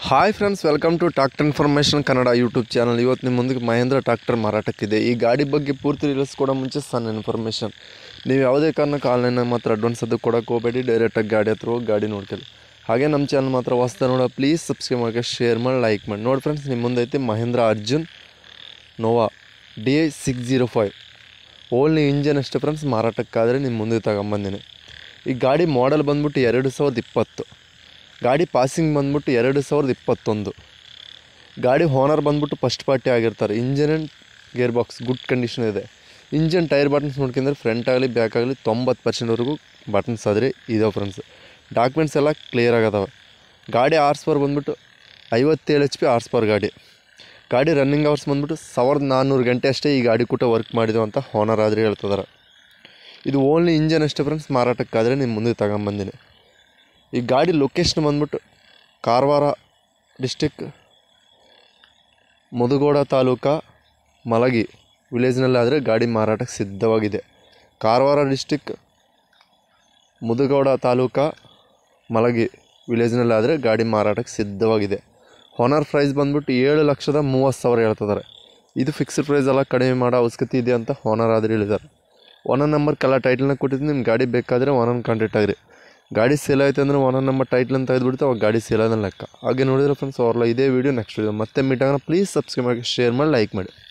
hi friends welcome to tractor information Kannada YouTube channel ಇವತ್ತು ನಿಮ್ಮ ಮುಂದೆ ಮಹೇಂದ್ರ ಟ್ರಾಕ್ಟರ್ ಮಾರಾಟಕ್ಕಿದೆ ಈ ಗಾಡಿ ಬಗ್ಗೆ ಪೂರ್ತಿ ಡೀಟೇಲ್ಸ್ ಕೊಡೋ ಮುಂಚೆ ಸಣ್ಣ ಇನ್ಫಾರ್ಮೇಷನ್ ನೀವು ಯಾವುದೇ ಕಾರಣಕ್ಕೆ ಆನ್ಲೈನಾಗ ಮಾತ್ರ ಅಡ್ವಾನ್ಸ್ ಅದು ಕೊಡೋಕೆ ಹೋಗಬೇಡಿ ಡೈರೆಕ್ಟಾಗಿ ಗಾಡಿ ಹತ್ರ ಹೋಗಿ ಗಾಡಿ ನೋಡ್ಕೊಳ್ಳಿ ಹಾಗೆ ನಮ್ಮ ಚಾನಲ್ ಮಾತ್ರ ಹೊಸ್ದ ನೋಡೋ ಪ್ಲೀಸ್ ಸಬ್ಸ್ಕ್ರೈಬ್ ಮಾಡಿ ಶೇರ್ ಮಾಡಿ ಲೈಕ್ ಮಾಡಿ ನೋಡಿ ಫ್ರೆಂಡ್ಸ್ ನಿಮ್ಮ ಮುಂದೆ ಐತಿ Mahindra Arjun Novo D I six zero five only engine ಅಷ್ಟೇ ಫ್ರೆಂಡ್ಸ್ ಮಾರಾಟಕ್ಕಾದರೆ ನಿಮ್ಮ ಮುಂದೆ ತಗೊಂಬಂದಿನಿ ಈ ಗಾಡಿ ಮಾಡೆಲ್ ಬಂದ್ಬಿಟ್ಟು ಎರಡು ಸಾವಿರದ ಇಪ್ಪತ್ತು ಗಾಡಿ ಪಾಸಿಂಗ್ ಬಂದ್ಬಿಟ್ಟು ಎರಡು ಸಾವಿರದ ಇಪ್ಪತ್ತೊಂದು ಗಾಡಿ ಓನರ್ ಬಂದ್ಬಿಟ್ಟು ಫಸ್ಟ್ ಪಾರ್ಟಿ ಆಗಿರ್ತಾರೆ engine and gear box good condition ಇದೆ ಇಂಜನ್ ಟೈರ್ ಬಟನ್ಸ್ ನೋಡ್ಕೊಂಡ್ರೆ ಫ್ರಂಟ್ ಆಗಲಿ ಬ್ಯಾಕ್ ಆಗಲಿ ತೊಂಬತ್ತು ಪರ್ಸೆಂಟ್ವರೆಗೂ ಬಟನ್ಸ್ ಆದರೆ ಇದಾವೆ ಫ್ರೆಂಡ್ಸ್ ಡಾಕ್ಯುಮೆಂಟ್ಸ್ ಎಲ್ಲ ಕ್ಲಿಯರ್ ಆಗದವೆ ಗಾಡಿ ಆರ್ಸ್ ಪರ್ ಬಂದ್ಬಿಟ್ಟು ಐವತ್ತೇಳು ಎಚ್ ಪಿ ಆರ್ಸ್ ಪರ್ ಗಾಡಿ ಗಾಡಿ ರನ್ನಿಂಗ್ ಅವರ್ಸ್ ಬಂದ್ಬಿಟ್ಟು ಸಾವಿರದ ನಾನ್ನೂರು ಗಂಟೆ ಅಷ್ಟೇ ಈ ಗಾಡಿ ಕೂಟ ವರ್ಕ್ ಮಾಡಿದೆವು ಅಂತ ಓನರ್ ಆದರೆ ಹೇಳ್ತಿದಾರೆ ಇದು ಓನ್ಲಿ ಇಂಜನ್ ಅಷ್ಟೇ ಫ್ರೆಂಡ್ಸ್ ಮಾರಾಟಕ್ಕಾದರೆ ನಿಮ್ಮ ಮುಂದೆ ತಗೊಂಬಂದಿನಿ ಈ ಗಾಡಿ ಲೊಕೇಶನ್ ಬಂದ್ಬಿಟ್ಟು ಕಾರವಾರ ಡಿಸ್ಟಿಕ್ ಮುದುಗೋಡ ತಾಲೂಕಾ ಮಲಗಿ ವಿಲೇಜ್ನಲ್ಲಾದರೆ ಗಾಡಿ ಮಾರಾಟಕ್ಕೆ ಸಿದ್ಧವಾಗಿದೆ ಕಾರವಾರ ಡಿಸ್ಟಿಕ್ ಮುದುಗೋಡ ತಾಲೂಕಾ ಮಲಗಿ ವಿಲೇಜ್ನಲ್ಲಾದರೆ ಗಾಡಿ ಮಾರಾಟಕ್ಕೆ ಸಿದ್ಧವಾಗಿದೆ ಹೊನರ್ ಪ್ರೈಸ್ ಬಂದ್ಬಿಟ್ಟು ಏಳು ಲಕ್ಷದ ಮೂವತ್ತು ಸಾವಿರ ಹೇಳ್ತಿದ್ದಾರೆ ಇದು ಫಿಕ್ಸ್ಡ್ ಪ್ರೈಸ್ ಎಲ್ಲ ಕಡಿಮೆ ಮಾಡೋ ಅವಶ್ಯಕತೆ ಇದೆ ಅಂತ ಓನರ್ ಆದರೆ ಹೇಳಿದ್ದಾರೆ ಓನರ್ ನಂಬರ್ ಕೆಲ ಟೈಟ್ಲನ್ನ ಕೊಟ್ಟಿದ್ದು ನಿಮ್ಮ ಗಾಡಿ ಬೇಕಾದರೆ ಓನರ್ ಕಾಂಟ್ಯಾಕ್ಟ್ ಆಗಿರಿ ಗಾಡಿ ಸೇಲ್ ಆಯ್ತು ಅಂದ್ರೆ ಓನರ್ ನಂಬರ್ ಟೈಟ್ಲ್ ಅಂತ ತೆಗೆದುಬಿಡ್ತು ಅವಾಗ ಗಾಡಿ ಸೇಲ್ ಆದ ಲೆಕ್ಕ ಹಾಗೆ ನೋಡಿದ್ರೆ ಫ್ರೆಂಡ್ಸ್ ಅವ್ರಲ್ಲ ಇದೇ ವಿಡಿಯೋ ನೆಕ್ಸ್ಟ್ ವಿಡಿಯೋ ಮತ್ತೆ ಮೀಟ್ ಆಗೋಣ ಪ್ಲೀಸ್ ಸಬ್ಸ್ಕ್ರೈಬ್ ಮಾಡಿ ಶೇರ್ ಮಾಡಿ ಲೈಕ್ ಮಾಡಿ